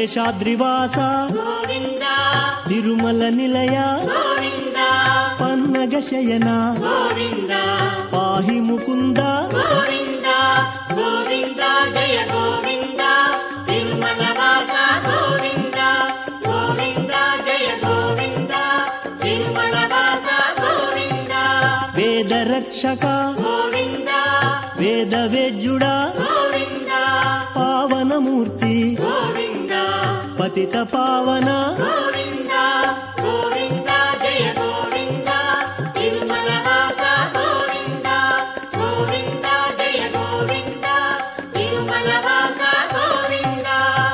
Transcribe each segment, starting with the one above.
శేషాద్రివాస గోవింద తిరుమల నిలయ గోవింద పన్నగ శయన గోవింద పాహి ముకుంద గోవింద గోవింద జయ గోవింద తిరుమల వాస గోవింద గోవింద జయ గోవింద తిరుమల వాస గోవింద వేద రక్షక గోవింద వేద వేద్యుడా గోవింద పావనమూర్తి గోవింద పతిత పావన గోవింద గోవింద జయ గోవింద తిరుమల వాస గోవింద గోవింద జయ గోవింద తిరుమల వాస గోవింద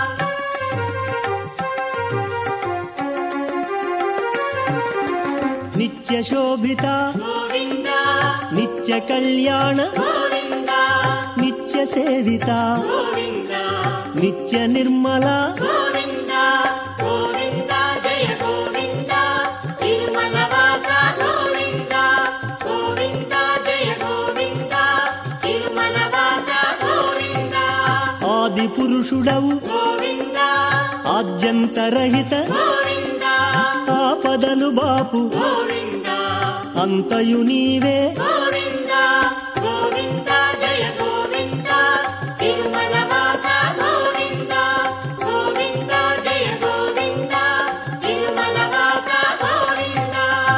నిత్య శోభిత గోవింద నిత్య కళ్యాణ గోవింద నిత్య సేవిత గోవింద నిత్య నిర్మల గోవింద గోవింద జయ గోవింద తిరుమల వాస గోవింద గోవింద జయ గోవింద తిరుమల వాస గోవింద ఆది పురుషుడవు గోవింద ఆద్యంతరహిత గోవింద ఆపదలు బాపు గోవింద అంతయు నీవే గోవింద గోవింద జయ గోవింద తిరుమల వాస గోవింద గోవింద జయ గోవింద తిరుమల వాస గోవింద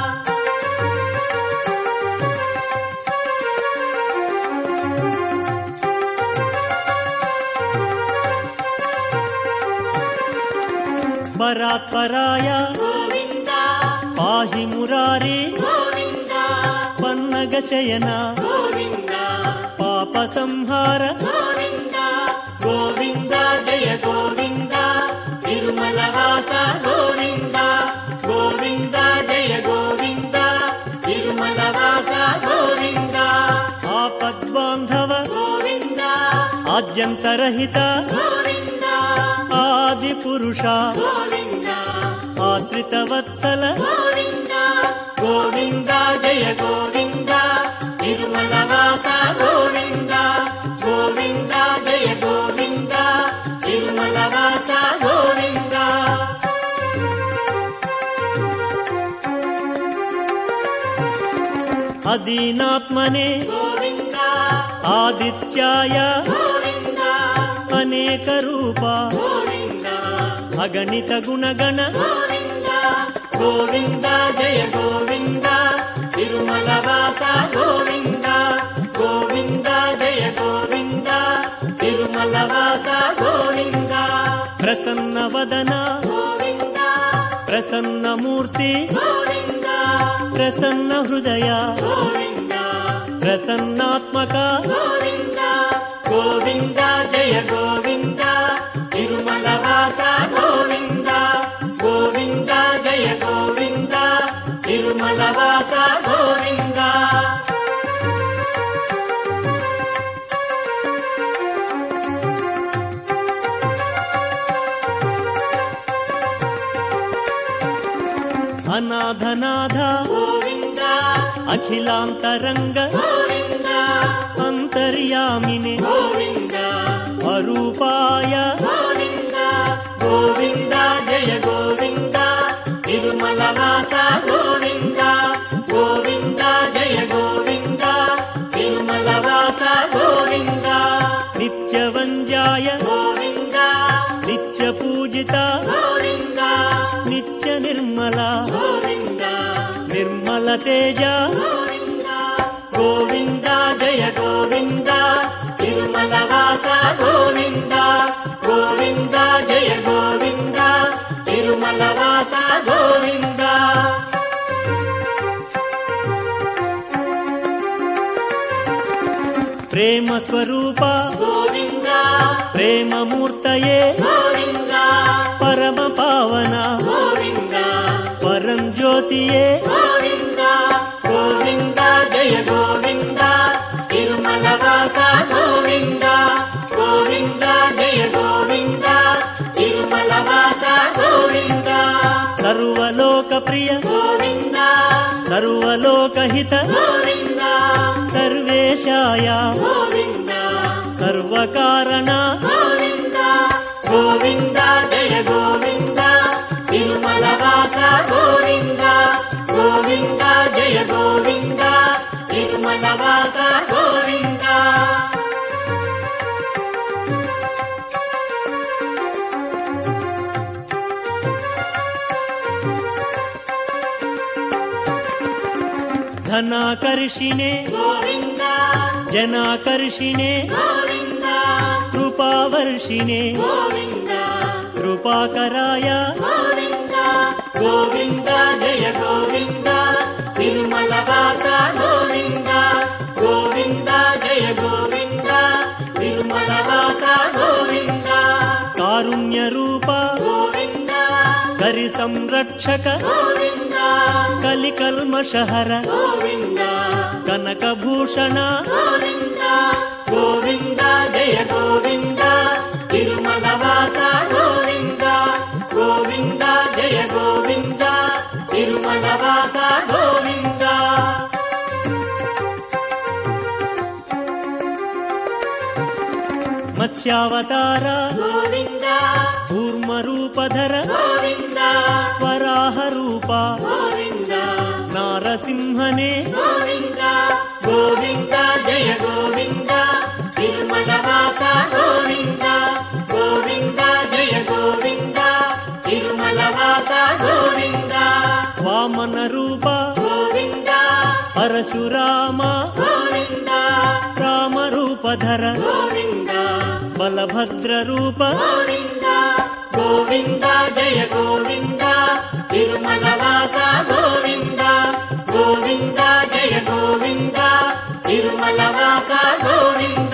పరాత్పరాయ గోవింద పాహి మురారే గోవింద పన్నగ శయన గోవింద పాప సంహార గోవింద గోవింద జయ గోవింద తిరుమల వాస గోవింద గోవింద జయ గోవింద తిరుమల వాస గోవింద ఆపద్బాంధవ గోవింద ఆద్యంతరహిత గోవింద ఆది పురుష గోవింద ఆశ్రిత వత్సల గోవింద గోవింద జయ గోవింద తిరుమల వాస గోవింద గోవింద జయ గోవింద తిరుమల వాస గోవింద అదీనాత్మనే గోవింద ఆదిత్యాయ గోవింద అనేక రూప గోవింద అగణిత గుణగణ గోవింద గోవింద జయ గోవింద తిరుమల వాస గోవింద గోవింద జయ గోవింద తిరుమల వాస గోవింద ప్రసన్న వదన గోవింద ప్రసన్న మూర్తి గోవింద ప్రసన్న హృదయ గోవింద ప్రసన్నాత్మక గోవింద గోవింద జయ గోవింద తిరుమల వాస గోవింద గోవింద జయ గోవింద తిరుమల వాస గోవింద అనాథనాథ గోవింద అఖిలాంతరంగ గోవింద అంతర్యామిని గోవింద అరూపాయ గోవింద గోవింద జయ గోవింద తిరుమల వాస గోవింద గోవింద జయ గోవింద తిరుమల వాస గోవింద నిత్యవంజాయ గోవింద నిత్య పూజిత గోవింద నిత్య నిర్మల గోవింద నిర్మల తేజ గోవింద గోవింద జయ గోవింద తిరుమల వాస గోవింద గోవింద జయ గోవింద తిరుమల వాస గోవింద ప్రేమ స్వరూప గోవింద ప్రేమ మూర్తయే గోవింద పరమ పావన గోవింద పరం జ్యోతియే గోవింద గోవింద జయ గోవింద తిరుమల వాస గోవింద గోవింద జయ గోవింద తిరుమల వాస గోవింద సర్వలోక ప్రియ గోవింద సర్వలోకహిత గోవింద సర్వేశాయ గోవింద సర్వకారణ గోవింద గోవింద గోవింద జయ గోవింద తిరుమల వాస గోవింద గోవింద జయ గోవింద తిరుమల వాస గోవింద ధనాకర్షిణే గోవింద జనాకర్షిణే గోవింద కృపావర్షిణే గోవింద కృపాకరాయ గోవింద గోవింద జయ గోవింద తిరుమల వాస గోవింద గోవింద జయ గోవింద తిరుమల వాస గోవింద కారుణ్య రూప గోవింద కరి సంరక్షక గోవింద కలికల్మషహర గోవింద కనకభూషణ గోవింద గోవింద జయ గోవింద తిరుమల వాస గోవింద గోవింద జయ గోవింద తిరుమల వాస గోవింద మత్స్యావతార గోవింద కూర్మరూపధర గోవింద వరాహ రూప గోవింద నారసింహనే గోవింద గోవింద జయ గోవింద తిరుమల వాస గోవింద గోవింద జయ గోవింద తిరుమల వాస గోవింద వామన రూప గోవింద పరశురామ గోవింద రామరూపధర గోవింద బలభద్ర రూప గోవింద గోవింద జయ గోవింద తిరుమల వాస గోవింద గోవింద జయ గోవింద తిరుమల వాస గోవింద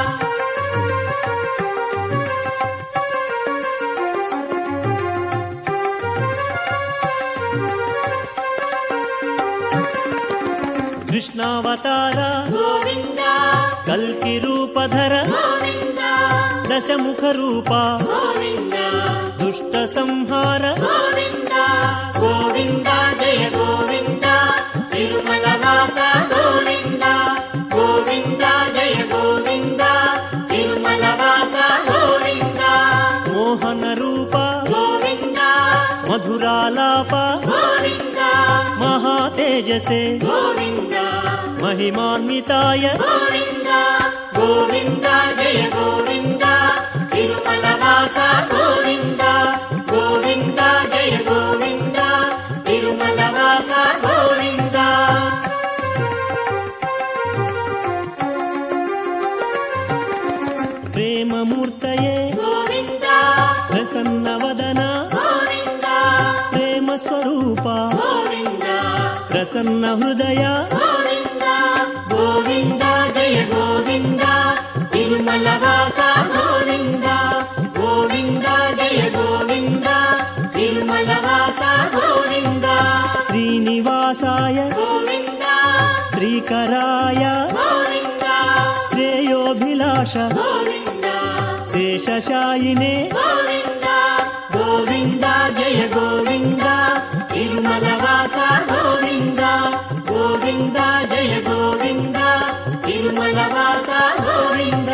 కృష్ణావతార గోవింద కల్కి రూపధర గోవింద దశముఖ రూప గోవింద దుష్ట సంహార గోవింద గోవింద జయ గోవింద తిరుమల వాస గోవింద గోవింద జయ గోవింద తిరుమల వాస గోవింద మోహన రూప గోవింద మధురాలాప గోవింద మహాతేజసే గోవింద మహిమాన్వితాయ గోవింద గోవింద జయ గోవింద తిరుమల వాస గోవింద గోవింద జయ గోవింద తిరుమల వాస గోవింద ప్రేమమూర్తయే గోవింద ప్రసన్నవదన గోవింద ప్రేమ స్వరూప గోవింద ప్రసన్న హృదయ గోవింద గోవింద జయ గోవింద తిరుమల వాస గోవింద గోవింద జయ గోవింద తిరుమల వాస గోవింద శ్రీనివాసాయ గోవింద శ్రీకరాయ గోవింద శ్రేయోభిలాష గోవింద శేషశాయినే గోవింద గోవింద జయ గోవింద తిరుమల వాస గోవింద గోవింద జయ గోవింద తిరుమల వాస గోవింద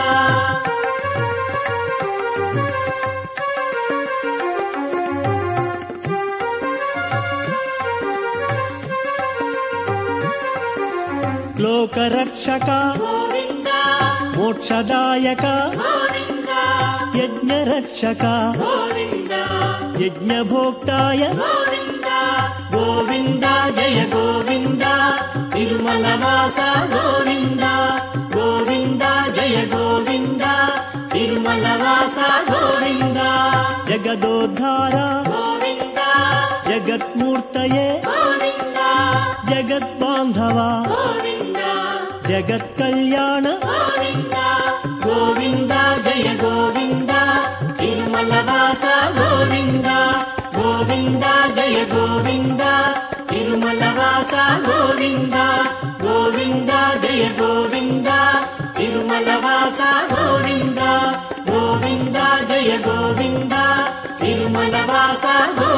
లోకరక్షక గోవింద మోక్షదాయక గోవింద యజ్ఞరక్షక గోవింద యజ్ఞభోక్తాయ గోవింద గోవింద జయ గోవింద తిరుమల వాస గోవింద గోవింద జయ గోవింద తిరుమల వాస గోవింద జగదోద్ధార గోవింద జగత్మూర్తయే గోవింద జగద్బాంధవ గోవింద జగత్కళ్యాణ గోవింద గోవింద జయ గోవింద తిరుమల వాస గోవింద గోవింద జయ గోవింద తిరుమల వాస గోవింద గోవింద జయ గోవింద తిరుమల వాస గోవింద గోవింద జయ గోవింద తిరుమల వాస గోవింద